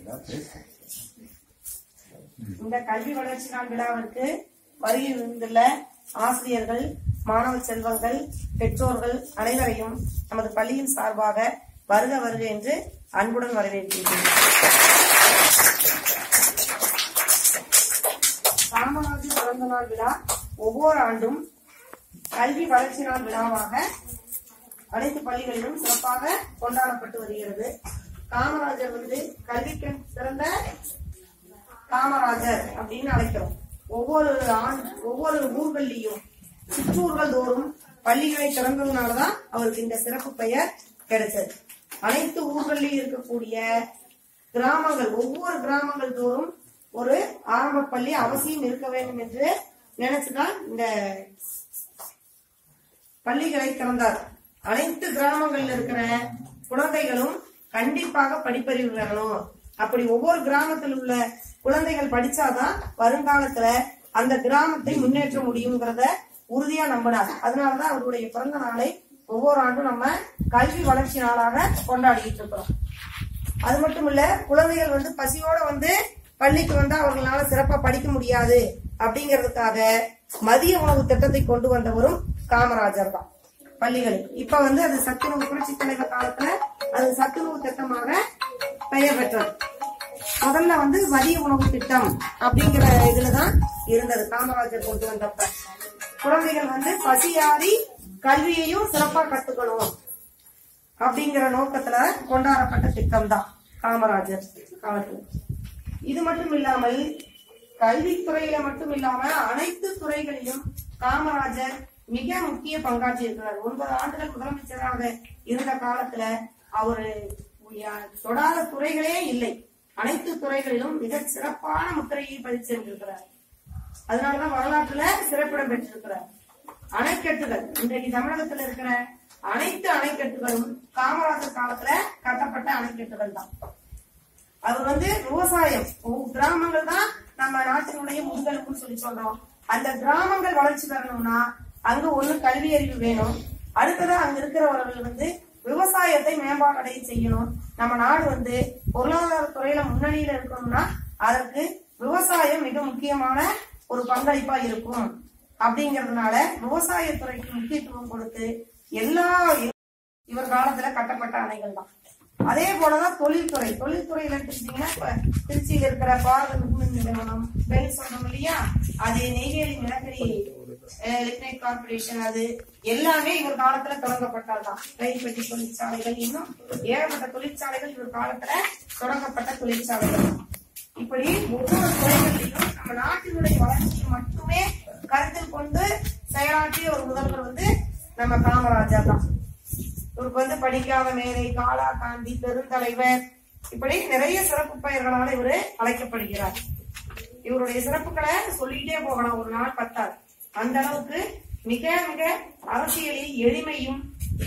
இந்த கல்வி வளர்ச்சி நாள் விழாவிற்கு வருகை இருந்துள்ள ஆசிரியர்கள் மாணவ செல்வங்கள் பெற்றோர்கள் அனைவரையும் நமது பள்ளியின் சார்பாக வருக வருக என்று அன்புடன் வரவேற்கின்றேன் காமராஜர் பிறந்த நாள் விழா ஒவ்வொரு ஆண்டும் கல்வி வளர்ச்சி நாள் விழாவாக அனைத்து பள்ளிகளிலும் சிறப்பாக கொண்டாடப்பட்டு வருகிறது காமராஜர் வந்து கல்விக்கு சிறந்த காமராஜர் அப்படின்னு அழைக்கிறோம் ஒவ்வொரு ஆண்டு ஒவ்வொரு ஊர்கள்லயும் சிற்றூர்கள் தோறும் பள்ளிகளை திறந்ததுனாலதான் அவருக்கு இந்த சிறப்பு பெயர் கிடைச்சது அனைத்து ஊர்கள்லயும் இருக்கக்கூடிய கிராமங்கள் ஒவ்வொரு கிராமங்கள் தோறும் ஒரு ஆரம்ப பள்ளி அவசியம் இருக்க வேண்டும் என்று நினைச்சுதான் இந்த பள்ளிகளை திறந்தார் அனைத்து கிராமங்கள்ல இருக்கிற குழந்தைகளும் கண்டிப்பாக படிப்பறிவு பெறணும் அப்படி ஒவ்வொரு கிராமத்தில் உள்ள குழந்தைகள் படிச்சாதான் வருங்காலத்துல அந்த கிராமத்தை முன்னேற்ற முடியுங்கிறத உறுதியா நம்பினார் அதனாலதான் அவருடைய பிறந்த நாளை ஒவ்வொரு ஆண்டும் நம்ம கல்வி வளர்ச்சி நாளாக கொண்டாடிட்டு இருக்கிறோம் அது மட்டும் இல்ல குழந்தைகள் வந்து பசியோட வந்து பள்ளிக்கு வந்தா அவர்களால சிறப்பா படிக்க முடியாது அப்படிங்கிறதுக்காக மதிய உணவு திட்டத்தை கொண்டு வந்தவரும் காமராஜர் தான் பள்ளிகளுக்கு இப்ப வந்து அது சத்துணவு புரட்சி தலைவர் காலத்துல அது சத்துணவு திட்டமாக பெயர் பெற்றது முதல்ல வந்து மதிய உணவு திட்டம் அப்படிங்கிற இதுலதான் இருந்தது காமராஜர் கொண்டு வந்தப்ப குழந்தைகள் வந்து பசியாரி கல்வியையும் சிறப்பா கத்துக்கணும் அப்படிங்கிற நோக்கத்துல கொண்டாடப்பட்ட திட்டம் தான் காமராஜர் காலத்துல இது மட்டும் இல்லாமல் கல்வித்துறையில மட்டும் இல்லாம அனைத்து துறைகளிலும் காமராஜர் மிக முக்கிய பங்காற்றி இருக்கிறார் ஒன்பது ஆண்டுகள் முதலமைச்சராக இருந்த காலத்துல அவரு யா- தொடாத துறைகளே இல்லை அனைத்து துறைகளிலும் மிக சிறப்பான முத்திரையை பதிச்சிருக்கிறார் அதனாலதான் வரலாற்றுல சிறப்பிடம் பெற்றிருக்கிறார் அணைக்கட்டுகள் இன்றைக்கு தமிழகத்துல இருக்கிற அனைத்து அணைக்கட்டுகளும் காமராஜர் காலத்துல கட்டப்பட்ட அணைக்கட்டுகள் தான் அவர் வந்து விவசாயம் ஒவ்வொரு கிராமங்கள் தான் நம்ம நாட்டினுடைய முதுகெலும்புன்னு சொல்லி சொல்றோம் அந்த கிராமங்கள் வளர்ச்சி பெறணும்னா அங்க ஒண்ணு கல்வி அறிவு வேணும் அடுத்ததா அங்க இருக்கிறவர்கள் வந்து விவசாயத்தை மேம்பாடடைய செய்யணும் நம்ம நாடு வந்து பொருளாதார துறையில முன்னணியில இருக்கணும்னா அதற்கு விவசாயம் மிக முக்கியமான ஒரு பங்களிப்பா இருக்கும் அப்படிங்கறதுனால விவசாயத்துறைக்கு முக்கியத்துவம் கொடுத்து எல்லா இவர் காலத்துல கட்டப்பட்ட அணைகள் தான் அதே போலதான் தொழில்துறை தொழில்துறையில எடுத்துக்கிட்டீங்கன்னா இப்ப திருச்சியில இருக்கிற பாரத மிகுமின் நிறுவனம் பெல் சொன்னோம் இல்லையா அது நெய்வேலி நிலக்கரி எலக்ட்ரிக் கார்பரேஷன் அது எல்லாமே இவர் காலத்துல தொடங்கப்பட்டதுதான் ரயில் பெட்டி தொழிற்சாலைகள் இன்னும் ஏகப்பட்ட தொழிற்சாலைகள் இவர் காலத்துல தொடங்கப்பட்ட தொழிற்சாலைகள் தான். இப்படி ஒவ்வொரு துறைகளிலும் நம்ம நாட்டினுடைய வளர்ச்சியை மட்டுமே கருத்தில் கொண்டு செயலாற்றிய ஒரு முதல்வர் வந்து நம்ம காமராஜர் தான் இவருக்கு வந்து படிக்காத மேதை காலா காந்தி பெருந்தலைவர் இப்படி நிறைய சிறப்பு பெயர்களால இவரு அழைக்கப்படுகிறார் இவருடைய சிறப்புகளை சொல்லிக்கிட்டே போகலாம் ஒரு நாள் பத்தாது அந்த அளவுக்கு மிக மிக அரசியலில் எளிமையும்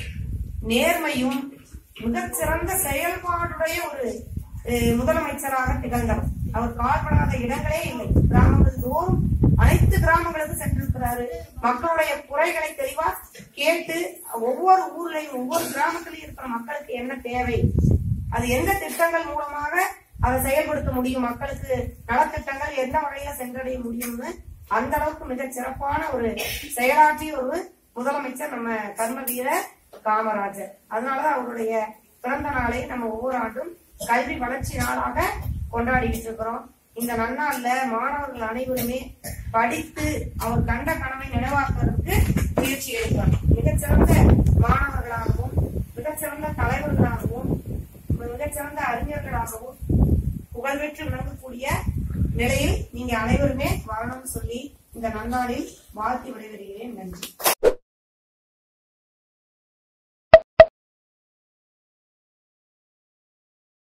நேர்மையும் மிகச்சிறந்த செயல்பாடுடைய ஒரு அஹ், முதலமைச்சராக திகழ்ந்தவர் அவர் கால்படாத இடங்களே இல்லை கிராமங்கள் தோறும் அனைத்து கிராமங்களுக்கு சென்றிருக்கிறாரு மக்களுடைய குறைகளை தெளிவா கேட்டு ஒவ்வொரு ஊர்லயும் ஒவ்வொரு கிராமத்திலையும் இருக்கிற மக்களுக்கு என்ன தேவை அது எந்த திட்டங்கள் மூலமாக அதை செயல்படுத்த முடியும் மக்களுக்கு நலத்திட்டங்கள் எந்த வகையில சென்றடைய முடியும்னு அந்த அளவுக்கு மிக சிறப்பான ஒரு செயலாற்றிய ஒரு முதலமைச்சர் நம்ம கர்ம வீரர் காமராஜர் அதனாலதான் அவருடைய பிறந்த நாளை நம்ம ஒவ்வொரு ஆண்டும் கல்வி வளர்ச்சி நாளாக கொண்டாடிட்டு இருக்கிறோம் இந்த நன்னாள்ல மாணவர்கள் அனைவருமே படித்து அவர் கண்ட கனவை நினைவாக்குவதற்கு முயற்சி எடுக்கணும் மிகச்சிறந்த மாணவர்களாகவும் மிகச்சிறந்த தலைவர்களாகவும் மிகச்சிறந்த அறிஞர்களாகவும் புகழ்பெற்று விளங்கக்கூடிய நிலையில் நீங்க அனைவருமே வாழணும்னு சொல்லி இந்த நன்னாளில் வாழ்த்தி விடைபெறுகிறேன் நன்றி